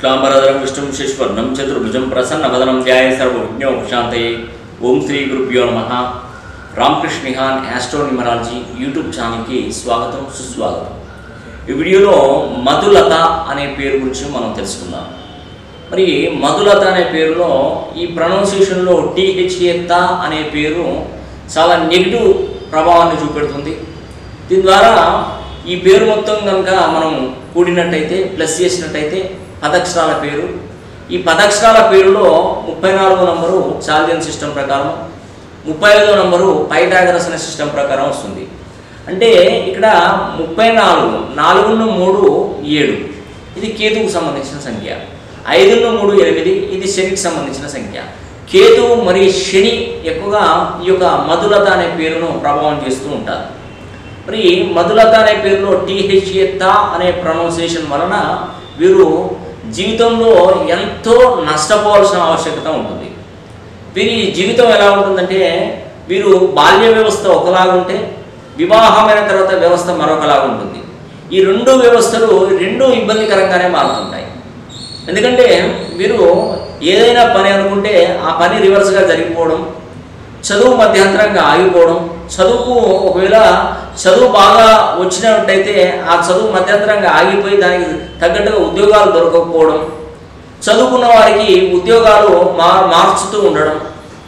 శుక్లాంబరధరం విష్ణుం శశివర్ణం చతుర్భుజం ప్రసన్నవదనం ధ్యాయ సర్వవిజ్ఞోపశాంతయే ఓం శ్రీ గురుభ్యో నమ Ramakrishna Nihan astro numerology YouTube ఛానల్కి స్వాగతం సుస్వాగతం ఈ వీడియోలో మధులత అనే పేరు గురించి మనం తెలుసుకుందాం మరి మధులత అనే పేరులో ఈ ప్రొనౌన్సియేషన్లో టీహెచ్ఏత అనే పేరు చాలా నెగిటివ్ ప్రభావాన్ని చూపెడుతుంది దీని ద్వారా ఈ పేరు మొత్తం కనుక మనం కూడినట్టయితే ప్లస్ చేసినట్టయితే పదక్షరాల పేరు ఈ పదక్షరాల పేరులో ముప్పై నాలుగో నంబరు చాల్దియన్ సిస్టమ్ ప్రకారం ముప్పై ఐదో నంబరు పైటాగరస్ అనే సిస్టమ్ ప్రకారం వస్తుంది అంటే ఇక్కడ ముప్పై నాలుగు నాలుగున్న మూడు ఏడు ఇది కేతువుకు సంబంధించిన సంఖ్య ఐదున్న మూడు ఎనిమిది ఇది శనికి సంబంధించిన సంఖ్య కేతు మరియు శని ఎక్కువగా ఈ యొక్క మధులత అనే పేరును ప్రభావం చేస్తూ ఉంటారు మరి మధులత అనే పేరులో టీహెచ్ఏత అనే ప్రొనౌన్సియేషన్ వలన వీరు జీవితంలో ఎంతో నష్టపోవాల్సిన ఆవశ్యకత ఉంటుంది వీరి జీవితం ఎలా ఉంటుందంటే వీరు బాల్య వ్యవస్థ ఒకలాగుంటే వివాహమైన తర్వాత వ్యవస్థ మరొకలాగా ఉంటుంది ఈ రెండు వ్యవస్థలు రెండు ఇబ్బందికరంగానే మారుతుంటాయి ఎందుకంటే వీరు ఏదైనా పని అనుకుంటే ఆ పని రివర్స్గా జరిగిపోవడం చదువు మధ్యంతరంగా ఆగిపోవడం చదువుకు ఒకవేళ చదువు బాగా వచ్చినట్టయితే ఆ చదువు మధ్యంతరంగా ఆగిపోయి దానికి తగ్గట్టుగా ఉద్యోగాలు దొరకకపోవడం చదువుకున్న వారికి ఉద్యోగాలు మా మార్చుతూ ఉండడం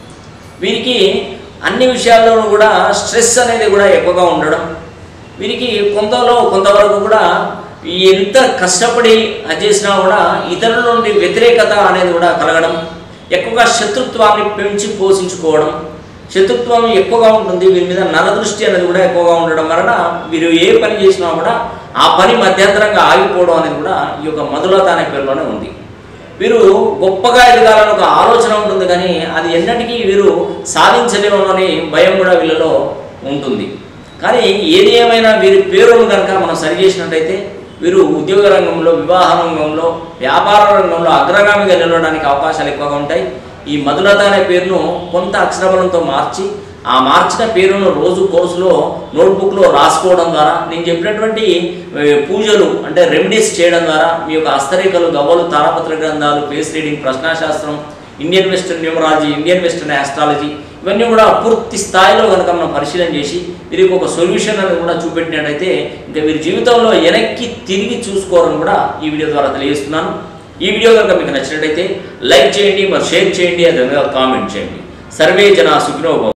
వీరికి అన్ని విషయాల్లోనూ కూడా స్ట్రెస్ అనేది కూడా ఎక్కువగా ఉండడం వీరికి కొంతలో కొంతవరకు కూడా ఎంత కష్టపడి అది చేసినా కూడా ఇతరుల నుండి వ్యతిరేకత అనేది కూడా కలగడం ఎక్కువగా శత్రుత్వాన్ని పెంచి పోషించుకోవడం శత్రుత్వం ఎక్కువగా ఉంటుంది వీరి మీద నరదృష్టి అనేది కూడా ఎక్కువగా ఉండడం వలన వీరు ఏ పని చేసినా కూడా ఆ పని మధ్యంతరంగా ఆగిపోవడం అనేది కూడా ఈ యొక్క మధులత అనే పేరులోనే ఉంది వీరు గొప్పగా ఎదగాలని ఒక ఆలోచన ఉంటుంది కానీ అది ఎన్నటికీ వీరు సాధించలేము అని భయం కూడా వీళ్ళలో ఉంటుంది కానీ ఏది ఏమైనా వీరి పేరును కనుక మనం సరి చేసినట్టయితే వీరు ఉద్యోగ రంగంలో వివాహ రంగంలో వ్యాపార రంగంలో అగ్రగామిగా నిలవడానికి అవకాశాలు ఎక్కువగా ఉంటాయి ఈ మధులత అనే పేరును కొంత అక్షరబలంతో మార్చి ఆ మార్చిన పేరును రోజు కోర్సులో నోట్బుక్లో రాసుకోవడం ద్వారా నేను చెప్పినటువంటి ఏ, పూజలు అంటే రెమెడీస్ చేయడం ద్వారా మీ యొక్క హస్తరేఖలు గవ్వలు తారపత్ర గ్రంథాలు ఫేస్ రీడింగ్ ప్రశ్నాశాస్త్రం Indian western numerology Indian western astrology ఇవన్నీ కూడా పూర్తి స్థాయిలో కనుక మనం పరిశీలన చేసి వీరికి ఒక సొల్యూషన్ అనేది కూడా చూపెట్టినట్టయితే ఇంకా వీరి జీవితంలో వెనక్కి తిరిగి చూసుకోవాలని కూడా ఈ వీడియో ద్వారా తెలియజేస్తున్నాను ఈ వీడియో కనుక మీకు నచ్చినట్టయితే లైక్ చేయండి మరి షేర్ చేయండి అదేవిధంగా కామెంట్ చేయండి సర్వే జన సుఖినో భవ